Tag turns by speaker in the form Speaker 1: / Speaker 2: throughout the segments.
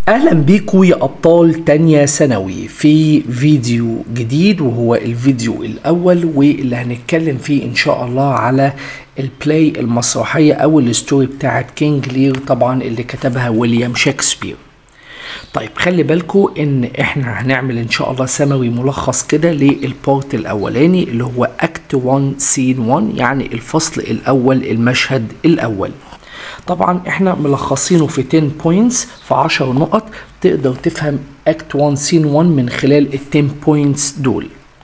Speaker 1: اهلا بيكم يا ابطال تانية ثانوي في فيديو جديد وهو الفيديو الاول واللي هنتكلم فيه ان شاء الله على البلاي المسرحية او الستوري بتاعت كينج لير طبعا اللي كتبها ويليام شكسبير طيب خلي بالكم ان احنا هنعمل ان شاء الله سموي ملخص كده للبارت الاولاني اللي هو اكت 1 سين 1 يعني الفصل الاول المشهد الاول طبعا احنا ملخصينه في 10 بوينتس في 10 نقط تقدر تفهم اكت 1 سين 1 من خلال ال 10 بوينتس دول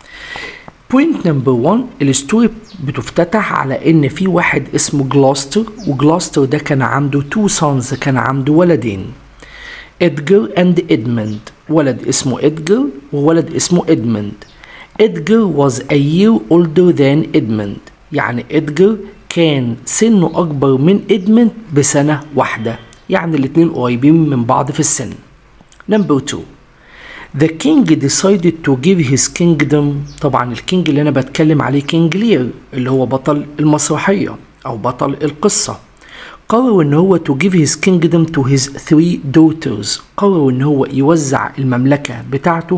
Speaker 1: بوينت نمبر 1 الستوري بتفتتح على ان في واحد اسمه جلاستر وجلاستر ده كان عنده تو سونز كان عنده ولدين ادجر اند ادموند ولد اسمه ادجر وولد اسمه ادموند ادجر was a year older than ادموند يعني ادجر كان سنه أكبر من إدموند بسنة واحدة يعني الاتنين قريبين من بعض في السن نمبر 2 The king decided to give his kingdom طبعا الكينج اللي أنا بتكلم عليه كينج لير اللي هو بطل المسرحية أو بطل القصة قرر ان هو to give his kingdom to his three daughters قرر ان هو يوزع المملكة بتاعته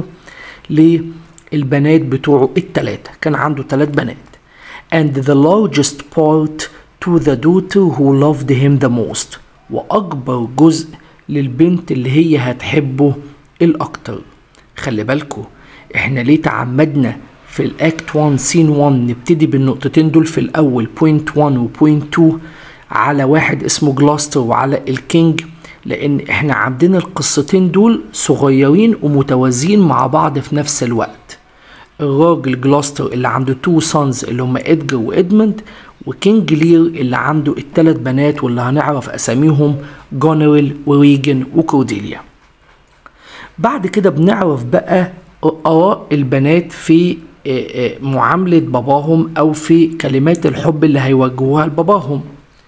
Speaker 1: للبنات بتوعه التلاتة كان عنده تلات بنات and the largest part to the daughter who loved him the most وأكبر جزء للبنت اللي هي هتحبه الأكتر خلي بالكو احنا ليه تعمدنا في الاكت 1 سين 1 نبتدي بالنقطتين دول في الأول بوينت 1 وبوينت 2 على واحد اسمه جلاستر وعلى الكينج لأن احنا عندنا القصتين دول صغيرين ومتوازيين مع بعض في نفس الوقت الراجل جلاستر اللي عنده تو سونز اللي هم ادجر وادموند وكينج لير اللي عنده الثلاث بنات واللي هنعرف اساميهم جونويل وريجن وكورديليا بعد كده بنعرف بقى اراء البنات في معاملة باباهم او في كلمات الحب اللي هيوجهوها لباباهم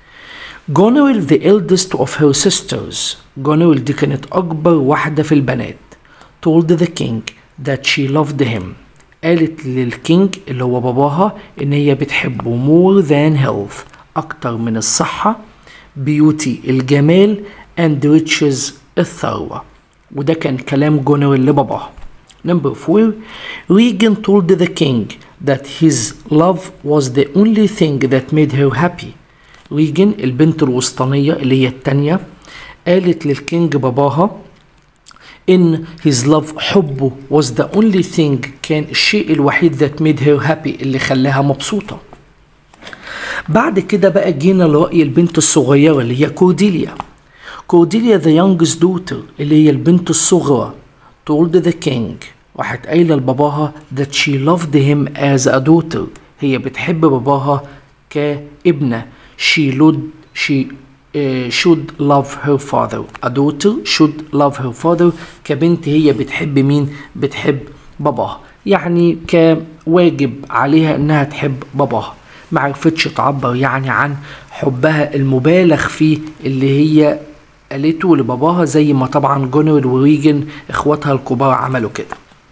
Speaker 1: جونويل the eldest of her sisters جونويل دي كانت اكبر واحدة في البنات told the king that she loved him قالت للكينج اللي هو باباها ان هي بتحبه more than health اكتر من الصحة بيوتي الجمال and riches الثروة وده كان كلام جونويل لباباها number four Regan told the king that his love was the only thing that made her happy ريجن البنت الوسطانية اللي هي التانية قالت للكينج باباها in his love حبه was the only thing كان الشيء الوحيد that made her happy اللي خلاها مبسوطة بعد كده بقى جينا لرأي البنت الصغيرة اللي هي كورديليا كورديليا the youngest daughter اللي هي البنت الصغرى told the king راحت قايلة لباباها that she loved him as a daughter هي بتحب باباها كابنة she would she Uh, should love her father a daughter should love her father كبنت هي بتحب مين بتحب باباها يعني كواجب عليها انها تحب باباها ما عرفتش تعبر يعني عن حبها المبالغ فيه اللي هي قالته لباباها زي ما طبعا جونويل وريجن اخواتها الكبار عملوا كده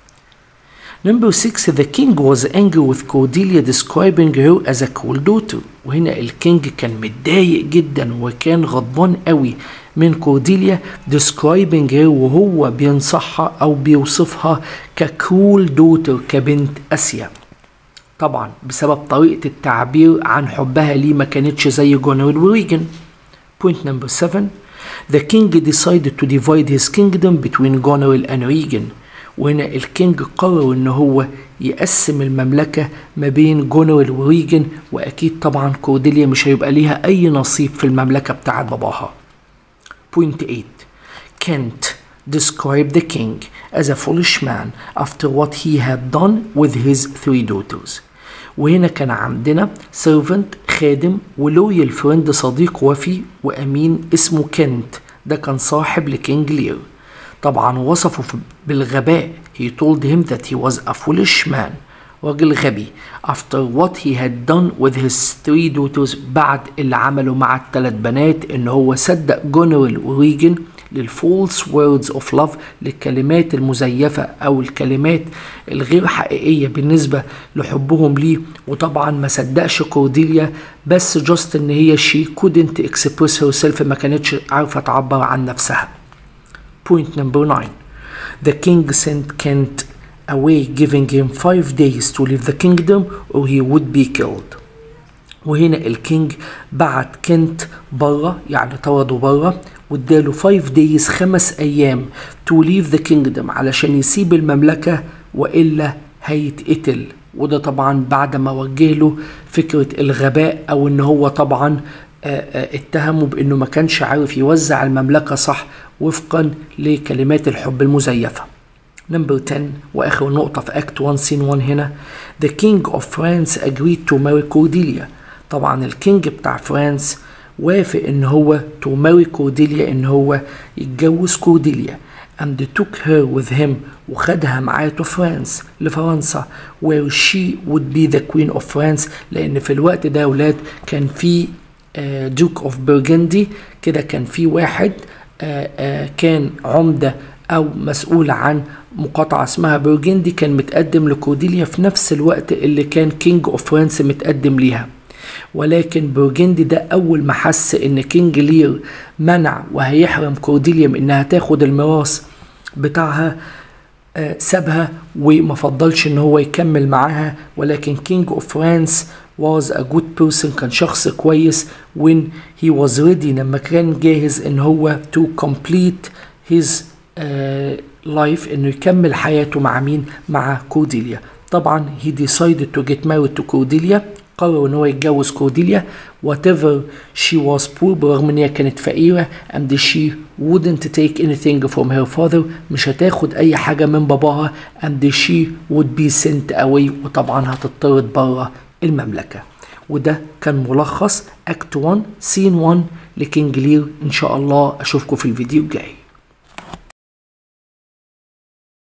Speaker 1: Number 6 the king was angry with Cordelia describing her as a cool daughter وهنا الكينج كان متضايق جدا وكان غضبان قوي من كورديليا describing her وهو بينصحها او بيوصفها ككول دوتر كبنت اسيا طبعا بسبب طريقة التعبير عن حبها ليه ما كانتش زي جونويل وريجن Point number 7 The king decided to divide his kingdom between Goneril and Regan وهنا الكينج قرر ان هو يقسم المملكة ما بين جونويل وريجن واكيد طبعا كورديليا مش هيبقى ليها اي نصيب في المملكة بتاعت باباها Point 8 Kent described the king as a foolish man after what he had done with his three daughters وهنا كان عندنا servant خادم ولويال فريند صديق وفي وامين اسمه كنت ده كان صاحب لكينج لير طبعا وصفه بالغباء he told him that he was a foolish man راجل غبي after what he had done with his three daughters بعد اللي عمله مع الثلاث بنات ان هو صدق جونويل وريجن للفولس words of love للكلمات المزيفة أو الكلمات الغير حقيقية بالنسبة لحبهم ليه وطبعا ما صدقش كورديليا بس جاست إن هي she couldn't express herself ما كانتش عارفة تعبر عن نفسها point number 9 the king sent Kent away giving him five days to leave the kingdom or he would be killed وهنا الكينج بعت كنت بره يعني طرده بره واداله 5 days خمس ايام to leave the kingdom علشان يسيب المملكة والا هيتقتل وده طبعا بعد ما وجه له فكرة الغباء او ان هو طبعا اتهمه بانه ما كانش عارف يوزع المملكة صح وفقا لكلمات الحب المزيفة نمبر 10 واخر نقطة في اكت 1 سين 1 هنا The king of France agreed to marry Cordelia طبعا الكينج بتاع فرانس وافق ان هو to marry كورديليا ان هو يتجوز كورديليا and took her with him وخدها معاه to فرانس لفرنسا where she would be the queen of France لان في الوقت ده ولاد كان في دوك اوف برجندي كده كان في واحد آه آه كان عمدة او مسؤول عن مقاطعة اسمها برجندي كان متقدم لكورديليا في نفس الوقت اللي كان كينج اوف فرانس متقدم ليها ولكن برجندي ده اول ما حس ان كينج لير منع وهيحرم كورديليا من انها تاخد الميراث بتاعها آه سابها وما فضلش ان هو يكمل معاها ولكن كينج اوف فرانس was a good person كان شخص كويس when he was ready لما كان جاهز ان هو to complete his uh, life انه يكمل حياته مع مين مع كورديليا طبعا he decided to get married to كورديليا قرر ان هو يتجوز كورديليا whatever she was poor برغم ان هي كانت فقيرة and she wouldn't take anything from her father مش هتاخد اي حاجة من باباها and she would be sent away وطبعا هتطرد بره المملكة وده كان ملخص اكت 1 سين 1 لكينج لير ان شاء الله اشوفكم في الفيديو الجاي